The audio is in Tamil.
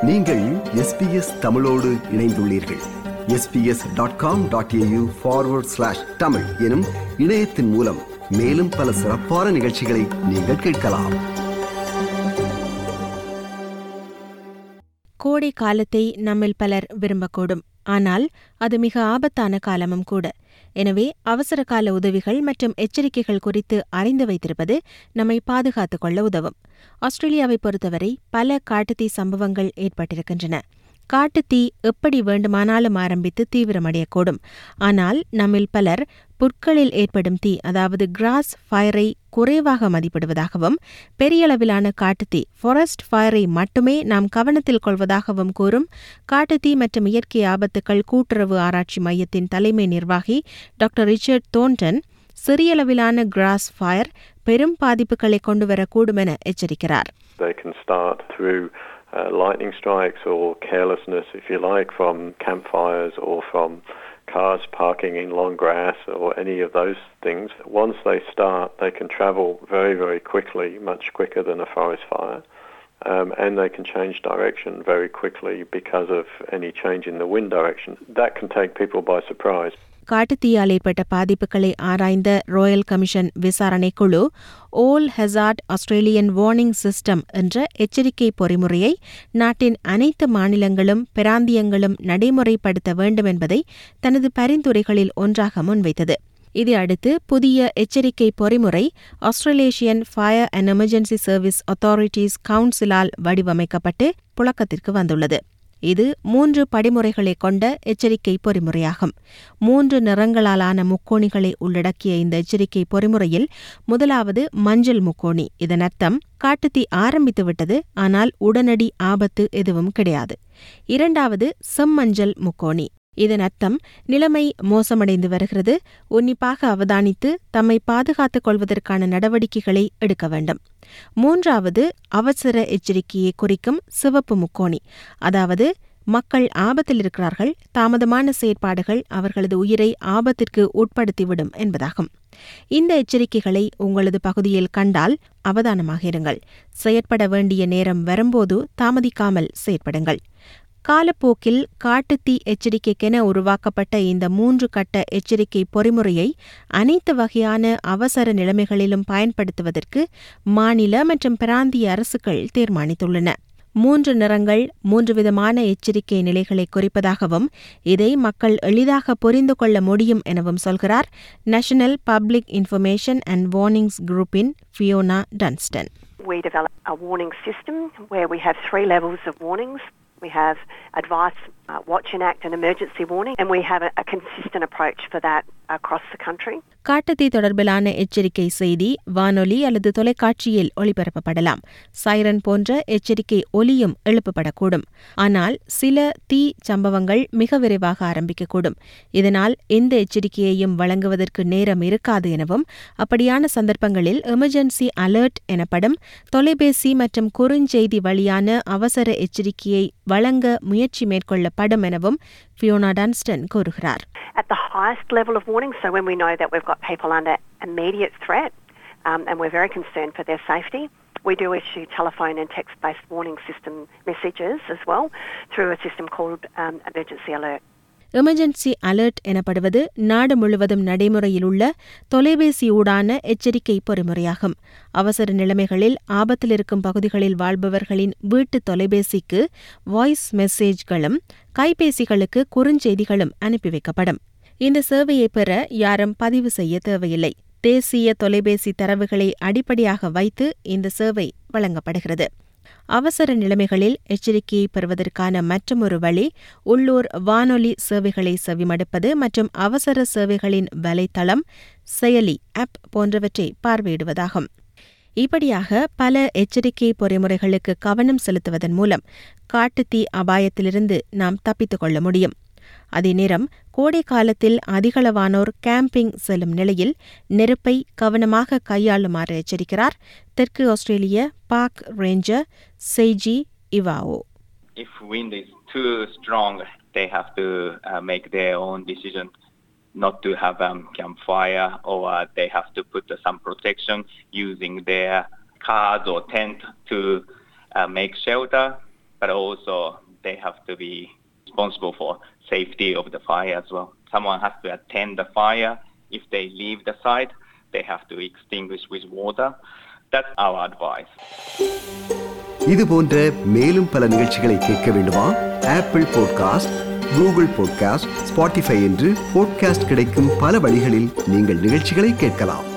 நீங்கள் எஸ்பிஎஸ் தமிழோடு இணைந்துள்ளீர்கள் SBS dot com dot AU forward slash Tamil எனும் இணையத்தின் மூலம் மேலும் பல சிறப்பான நிகழ்ச்சிகளை நீங்கள் கேட்கலாம் கோடை காலத்தை நம்மில் பலர் விரும்பக்கூடும் ஆனால் அது மிக ஆபத்தான காலமும் கூட எனவே அவசர கால உதவிகள் மற்றும் எச்சரிக்கைகள் குறித்து அறிந்து வைத்திருப்பது நம்மை பாதுகாத்துக் கொள்ள உதவும் ஆஸ்திரேலியாவை பொறுத்தவரை பல காட்டுத்தீ சம்பவங்கள் ஏற்பட்டிருக்கின்றன காட்டுத்தீ எப்படி வேண்டுமானாலும் ஆரம்பித்து தீவிரமடையக்கூடும் ஆனால் நம்மில் பலர் புற்களில் ஏற்படும் தீ அதாவது கிராஸ் ஃபயரை குறைவாக மதிப்பிடுவதாகவும் பெரிய அளவிலான காட்டுத்தீ ஃபாரஸ்ட் ஃபயரை மட்டுமே நாம் கவனத்தில் கொள்வதாகவும் கூறும் காட்டுத்தீ மற்றும் இயற்கை ஆபத்துக்கள் கூட்டுறவு ஆராய்ச்சி மையத்தின் தலைமை நிர்வாகி டாக்டர் ரிச்சர்ட் தோன்டன் சிறியளவிலான கிராஸ் ஃபயர் பெரும் பாதிப்புகளை கொண்டுவரக்கூடும் என எச்சரிக்கிறார் They can start through uh, lightning strikes or carelessness, if you like, from campfires or from cars parking in long grass or any of those things. Once they start, they can travel very, very quickly, much quicker than a forest fire. Um, and they can change direction very quickly because of any change in the wind direction. That can take people by surprise. காட்டுத்தீயால் ஏற்பட்ட பாதிப்புகளை ஆராய்ந்த ராயல் கமிஷன் விசாரணை குழு all hazard Australian warning system என்ற எச்சரிக்கை பொறிமுறையை நாட்டின் அனைத்து மாநிலங்களும் பிராந்தியங்களும் நடைமுறைப்படுத்த வேண்டும் என்பதை தனது பரிந்துரைகளில் ஒன்றாக முன்வைத்தது இதை அடுத்து புதிய எச்சரிக்கை பொறிமுறை Australasian fire and emergency service authorities கவுன்சிலால் வடிவமைக்கப்பட்டு புழக்கத்திற்கு வந்துள்ளது இது மூன்று படிமுறைகளை கொண்ட எச்சரிக்கை பொறிமுறையாகும் மூன்று நிறங்களாலான முக்கோணிகளை உள்ளடக்கிய இந்த எச்சரிக்கை பொறிமுறையில் முதலாவது மஞ்சள் முக்கோணி இதன் அர்த்தம் காட்டுத்தீ ஆரம்பித்துவிட்டது ஆனால் உடனடி ஆபத்து எதுவும் கிடையாது இரண்டாவது செம்மஞ்சள் முக்கோணி இதன் அர்த்தம் நிலைமை மோசமடைந்து வருகிறது உன்னிப்பாக அவதானித்து தம்மை பாதுகாத்துக் கொள்வதற்கான நடவடிக்கைகளை எடுக்க வேண்டும் மூன்றாவது அவசர எச்சரிக்கையை குறிக்கும் சிவப்பு முக்கோணி அதாவது மக்கள் ஆபத்தில் இருக்கிறார்கள் தாமதமான செயற்பாடுகள் அவர்களது உயிரை ஆபத்திற்கு உட்படுத்திவிடும் என்பதாகும் இந்த எச்சரிக்கைகளை உங்களது பகுதியில் கண்டால் அவதானமாக இருங்கள் செயற்பட வேண்டிய நேரம் வரும்போது தாமதிக்காமல் செயற்படுங்கள் காலப்போக்கில் காட்டுத்தீ எச்சரிக்கைக்கென உருவாக்கப்பட்ட இந்த மூன்று கட்ட எச்சரிக்கை பொறிமுறையை அனைத்து வகையான அவசர நிலைமைகளிலும் பயன்படுத்துவதற்கு மாநில மற்றும் பிராந்திய அரசுகள் தீர்மானித்துள்ளன மூன்று நிறங்கள் மூன்று விதமான எச்சரிக்கை நிலைகளை குறிப்பதாகவும் இதை மக்கள் எளிதாக புரிந்து கொள்ள முடியும் எனவும் சொல்கிறார் national public information and warnings குரூப்பின் Fiona Dunstan We developed a warning system where we have three levels of warnings. We have advice, uh, watch and act, and emergency warning, and we have a, a consistent approach for that across the country. காட்டுத்தீ தொடர்பிலான எச்சரிக்கை செய்தி வானொலி அல்லது தொலைக்காட்சியில் ஒளிபரப்பப்படலாம் சைரன் போன்ற எச்சரிக்கை ஒலியும் எழுப்பப்படக்கூடும் ஆனால் சில தீ சம்பவங்கள் மிக விரைவாக ஆரம்பிக்கக்கூடும் இதனால் எந்த எச்சரிக்கையையும் வழங்குவதற்கு நேரம் இருக்காது எனவும் அப்படியான சந்தர்ப்பங்களில் எமர்ஜென்சி அலர்ட் எனப்படும் தொலைபேசி மற்றும் குறுஞ்செய்தி வழியான அவசர எச்சரிக்கையை வழங்க முயற்சி மேற்கொள்ளப்படும் எனவும் ஃபியோனா டான்ஸ்டன் கூறுகிறார் At the highest level of warning, so when we know that we've got people under immediate threat um, and we're very concerned for their safety, we do issue telephone and text-based warning system messages as well through a system called um, Emergency Alert. Emergency alert எனப்படுவது நாடு முழுவதும் நடைமுறையில் உள்ள தொலைபேசியூடான எச்சரிக்கை பொறிமுறையாகும் அவசர நிலைமைகளில் ஆபத்தில் இருக்கும் பகுதிகளில் வாழ்பவர்களின் வீட்டு தொலைபேசிக்கு வாய்ஸ் மெசேஜ்களும் கைபேசிகளுக்கு குறுஞ்செய்திகளும் அனுப்பி வைக்கப்படும் இந்த சேவையை பெற யாரும் பதிவு செய்ய தேவையில்லை தேசிய தொலைபேசி தரவுகளை அடிப்படையாக வைத்து இந்த சேவை வழங்கப்படுகிறது அவசர நிலைமைகளில் எச்சரிக்கையை பெறுவதற்கான மற்றொரு வழி உள்ளூர் வானொலி சேவைகளை செவிமடுப்பது மற்றும் அவசர சேவைகளின் வலைத்தளம் செயலி ஆப் போன்றவற்றை பார்வையிடுவதாகும் இப்படியாக பல எச்சரிக்கை பொறிமுறைகளுக்கு கவனம் செலுத்துவதன் மூலம் காட்டுத்தீ அபாயத்திலிருந்து நாம் தப்பித்துக் கொள்ள முடியும் அதே நேரம் கோடை காலத்தில் அதிகளவானோர் கேம்பிங் செல்லும் நிலையில் நெருப்பை கவனமாக கையாளுமாறு எச்சரிக்கிறார் தெற்கு ஆஸ்திரேலிய park ranger Seiji Iwao if wind is too strong, they have to uh, make their own decision not to have um, campfire or uh, they have to put uh, some protection using their cars or tent to uh, make shelter. but also they have to be responsible for safety of the fire as well. Someone has to attend the fire. If they leave the site, they have to extinguish with water. That's our advice. இது போன்ற மேலும் பல நிகழ்ச்சிகளை கேட்க வேண்டுமா Apple podcast Google podcast Spotify என்று பாட்காஸ்ட் கிடைக்கும் பல வழிகளில் நீங்கள் நிகழ்ச்சிகளை கேட்கலாம்